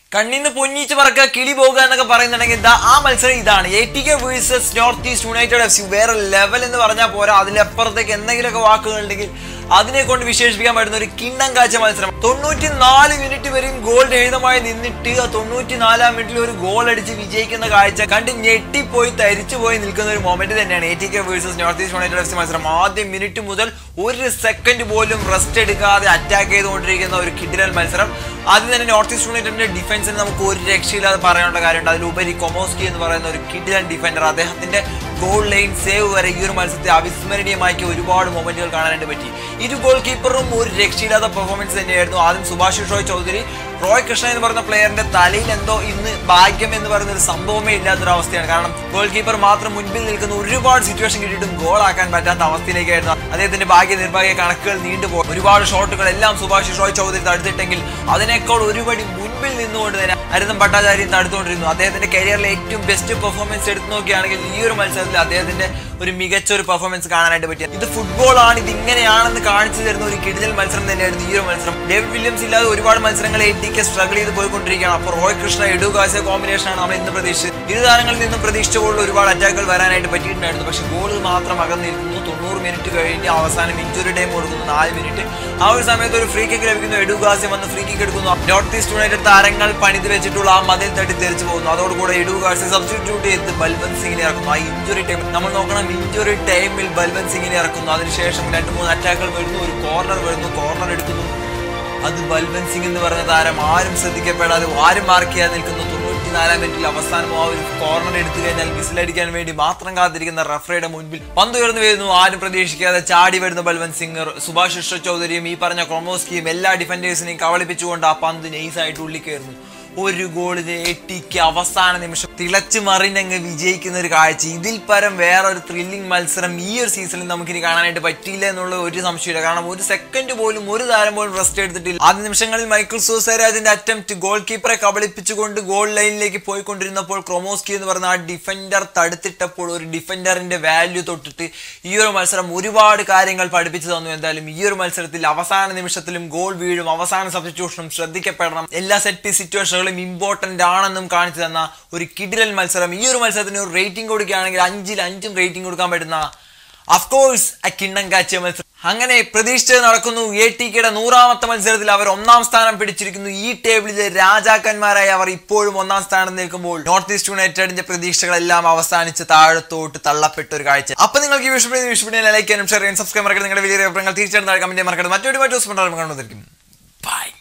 കണ്ണിന്ന് പൊന്നിച്ച് പറക്കുക കിളി പോകുക എന്നൊക്കെ പറയുന്നുണ്ടെങ്കിൽ ദാ ആ മത്സരം ഇതാണ് A T K versus North East United F C വേറെ ലെവൽ എന്ന് പറഞ്ഞാൽ പോരാ അതിലപ്പുറത്തേക്ക് എന്തെങ്കിലുമൊക്കെ വാക്കുകൾ ഉണ്ടെങ്കിൽ അതിനെ കൊണ്ട് വിശേഷിപ്പിക്കാൻ പറ്റുന്ന ഒരു കിണ്ണം കാഴ്ച മത്സരം തൊണ്ണൂറ്റി നാല് മിനിറ്റ് വരെയും ഗോൾ രഹിതമായി നിന്നിട്ട് ആ തൊണ്ണൂറ്റി നാലാം മിനിറ്റിൽ ഒരു ഗോൾ അടിച്ച് വിജയിക്കുന്ന കാഴ്ച കണ്ട് ഞെട്ടിപ്പോയി തരിച്ചു പോയി നിൽക്കുന്ന ഒരു മൊമെന്റ് തന്നെയാണ് A T K versus North East United F C മത്സരം ആദ്യം മിനിറ്റ് മുതൽ ഒരു സെക്കൻഡ് പോലും റെസ്റ്റ് എടുക്കാതെ അറ്റാക്ക് ചെയ്തുകൊണ്ടിരിക്കുന്ന ഒരു കിഡിലൻ മത്സരം ആദ്യം തന്നെ നോർത്ത് ഈസ്റ്റ് യുണൈറ്റഡിന്റെ ഡിഫൻസിന് നമുക്ക് ഒരു രക്ഷയില്ലാതെ പറയാനുള്ള കാര്യമുണ്ട് അതിലുപരി കൊമോസ്കി എന്ന് പറയുന്ന ഒരു കിഡിലൻ ഡിഫൻഡർ അദ്ദേഹത്തിന്റെ ഗോൾ ലൈൻ സേവ് വരെ ഈ ഒരു മത്സരത്തെ അവിസ്മരണീയമാക്കിയ ഒരുപാട് മൊമെന്റുകൾ കാണാനായിട്ട് പറ്റി ഇരു ഗോൾ കീപ്പറും ഒരു രക്ഷയില്ലാത്ത പെർഫോമൻസ് തന്നെയായിരുന്നു ആദ്യം സുഭാഷ് റോയ് ചൗധരി റോയ് കൃഷ്ണ എന്ന് പറയുന്ന പ്ലെയറിന്റെ തലയിൽ എന്തോ ഇന്ന് ഭാഗ്യം എന്ന് പറയുന്ന ഒരു സംഭവമേ ഇല്ലാത്തൊരു അവസ്ഥയാണ് കാരണം ഗോൾ കീപ്പർ മാത്രം മുൻപിൽ നിൽക്കുന്ന ഒരുപാട് സിറ്റുവേഷൻ കിട്ടിയിട്ടും ഗോൾ ആക്കാൻ പറ്റാത്ത അവസ്ഥയിലേക്കായിരുന്നു അദ്ദേഹത്തിന്റെ ഭാഗ്യ നിർഭാഗ്യ കണക്കുകൾ നീണ്ടുപോയി ഒരുപാട് ഷോട്ടുകൾ എല്ലാം സുഭാഷ് റോയ് ചൗധരി തടുത്തിട്ടെങ്കിൽ അതിനേക്കാൾ ഒരുപടി മുൻപിൽ നിന്നുകൊണ്ട് തന്നെ അരുതം ഭട്ടാചാര്യം തടുത്തുകൊണ്ടിരുന്നു അദ്ദേഹത്തിന്റെ കരിയറിലെ ഏറ്റവും ബെസ്റ്റ് പെർഫോമൻസ് എടുത്തു നോക്കുകയാണെങ്കിൽ ഈ ഒരു മത്സരത്തിൽ അദ്ദേഹത്തിന്റെ ഒരു മികച്ച ഒരു പെർഫോമൻസ് കാണാനായിട്ട് പറ്റി ഇത് ഫുട്ബോൾ ആണ് ഇത് ഇങ്ങനെയാണെന്ന് കാണിച്ചു തരുന്ന ഒരു കിടിലൽ മത്സരം തന്നെയായിരുന്നു ഈ ഒരു മത്സരം ഡേവിഡ് വില്യംസ് ഇല്ലാതെ ഒരുപാട് മത്സരങ്ങൾ എ ടി കെ സ്ട്രഗിൾ ചെയ്ത് പോയിക്കൊണ്ടിരിക്കുകയാണ് അപ്പോൾ Roy Krishna Edu Garcia combination ആണ് നമ്മൾ ഇന്ന് പ്രതീക്ഷിച്ചത് ഇരു താരങ്ങളിൽ നിന്നും പ്രതീക്ഷിച്ച പോലെ ഒരുപാട് അറ്റാക്കുകൾ വരാനായിട്ട് പറ്റിയിട്ടുണ്ടായിരുന്നു പക്ഷേ ഗോൾ മാത്രം അകന്നിരിക്കുന്നു തൊണ്ണൂറ് മിനിറ്റ് കഴിഞ്ഞ് അവസാനം ഇഞ്ചുറി ടൈം കൊടുക്കുന്നു നാല് മിനിറ്റ് ആ ഒരു സമയത്ത് ഒരു ഫ്രീ കിക്ക് ലഭിക്കുന്നു എഡു ഗാസ്യം വന്ന് ഫ്രീ കിക്ക് എടുക്കുന്നു നോർത്ത് ഈസ്റ്റ് യുണൈറ്റഡ് താരങ്ങൾ പണിത് വെച്ചിട്ടുള്ള ആ മതിൽ തട്ടി തെറിച്ചു പോകുന്നു അതോടുകൂടെ എഡു ഗാസ്യം സബ്സ്റ്റിറ്റ്യൂട്ട് ചെയ്ത് ബൽവന്ത് സിംഗിനെ ഇറക്കുന്നു ആ ഇഞ്ചുറി ടൈം നമ്മൾ നോക്കണം ഇഞ്ചുറി ടൈമിൽ ബൽവന്ത് സിംഗിനെ ഇറക്കുന്നു അതിനുശേഷം രണ്ട് മൂന്ന് അറ്റാക്കുകൾ വരുന്നു ഒരു കോർണർ വരുന്നു കോർണർ എടുക്കുന്നു അത് ബൽവന്ത് സിംഗ് എന്ന് പറഞ്ഞ താരം ആരും ശ്രദ്ധിക്കപ്പെടാതെ ആരും മാർക്ക് ചെയ്യാതെ നിൽക്കുന്നു തൊണ്ണൂറ്റിനാലാം മിനിറ്റിൽ അവസാനം ആ ഒരു കോർണർ എടുത്തു കഴിഞ്ഞാൽ വിസിലടിക്കാൻ വേണ്ടി മാത്രം കാത്തിരിക്കുന്ന റഫറിയുടെ മുൻപിൽ പന്ത് ഉയർന്നു വരുന്നു ആരും പ്രതീക്ഷിക്കാതെ ചാടി വരുന്ന ബൽവന്ത് സിംഗ് സുഭാഷ് കൃഷ്ണ ചൗധരിയും ഈ പറഞ്ഞ ക്രൊമോസ്കിയും എല്ലാ ഡിഫൻഡേഴ്സിനെയും കവളിപ്പിച്ചുകൊണ്ട് ആ പന്ത് നൈസായിട്ട് ഉള്ളിൽ കയറുന്നു ഒരു ഗോളിന് എട്ടിക്ക് അവസാന നിമിഷം തിളച്ചു മറിഞ്ഞങ്ങ് വിജയിക്കുന്ന ഒരു കാഴ്ച ഇതിൽ പരം വേറെ ഒരു ത്രില്ലിംഗ് മത്സരം ഈ ഒരു സീസണിൽ നമുക്കിനി കാണാനായിട്ട് പറ്റിയില്ല എന്നുള്ള ഒരു സംശയമില്ല കാരണം ഒരു സെക്കൻഡ് പോലും ഒരു താരം പോലും റെസ്റ്റ് എടുത്തിട്ടില്ല ആദ്യ നിമിഷങ്ങളിൽ മൈക്കിൾ സൂസരാജിന്റെ അറ്റംപ്റ്റ് ഗോൾ കീപ്പറെ കബളിപ്പിച്ചുകൊണ്ട് ഗോൾ ലൈനിലേക്ക് പോയിക്കൊണ്ടിരുന്നപ്പോൾ ക്രൊമോസ്കി എന്ന് പറയുന്ന ആ ഡിഫൻഡർ തടുത്തിട്ടപ്പോൾ ഒരു ഡിഫൻഡറിന്റെ വാല്യൂ തൊട്ടിട്ട് ഈ ഒരു മത്സരം ഒരുപാട് കാര്യങ്ങൾ പഠിപ്പിച്ചു തന്നു എന്തായാലും ഈ ഒരു മത്സരത്തിൽ അവസാന നിമിഷത്തിലും ഗോൾ വീഴും അവസാന സബ്സ്റ്റിറ്റ്യൂഷനും ശ്രദ്ധിക്കപ്പെടണം എല്ലാ സെറ്റ് പീസ് സിറ്റുവേഷനുകളും ഇമ്പോർട്ടന്റ് ആണെന്നും കാണിച്ചു തന്ന ഒരു കിഡിലൻ മത്സരം ഈ ഒരു മത്സരത്തിന് ഒരു റേറ്റിംഗ് കൊടുക്കുകയാണെങ്കിൽ അഞ്ചിൽ അഞ്ചും റേറ്റിംഗ് കൊടുക്കാൻ പറ്റുന്ന അഫ്കോഴ്സ് ആ കിണ്ണം കാച്ചിയ മത്സരം അങ്ങനെ പ്രതീക്ഷിച്ചത് നടക്കുന്നു എ ടി കെയുടെ നൂറാമത്തെ മത്സരത്തിൽ അവർ ഒന്നാം സ്ഥാനം പിടിച്ചിരിക്കുന്നു ഈ ടേബിളിലെ രാജാക്കന്മാരായി അവർ ഇപ്പോഴും ഒന്നാം സ്ഥാനം നിൽക്കുമ്പോൾ നോർത്ത് ഈസ്റ്റ് യുണൈറ്റഡിന്റെ പ്രതീക്ഷകളെല്ലാം അവസാനിച്ച് താഴത്തോട്ട് തള്ളപ്പെട്ട ഒരു കാഴ്ച അപ്പൊ നിങ്ങൾക്ക് ഈ വിഷയപ്പെടുന്ന വിഷയപ്പെടുന്ന ലൈക്ക് ചെയ്യാനും ഷെയർ ചെയ്യാനും സബ്സ്ക്രൈബ് മറക്കരുത് നിങ്ങളുടെ വലിയ അഭിപ്രായങ്ങൾ തീർച്ചയായിട്ടും കമന്റ് മറക്കരുത് മറ്റൊരു മറ്റു ദിവസം കണ്ടുവന്നിരിക്കും ബൈ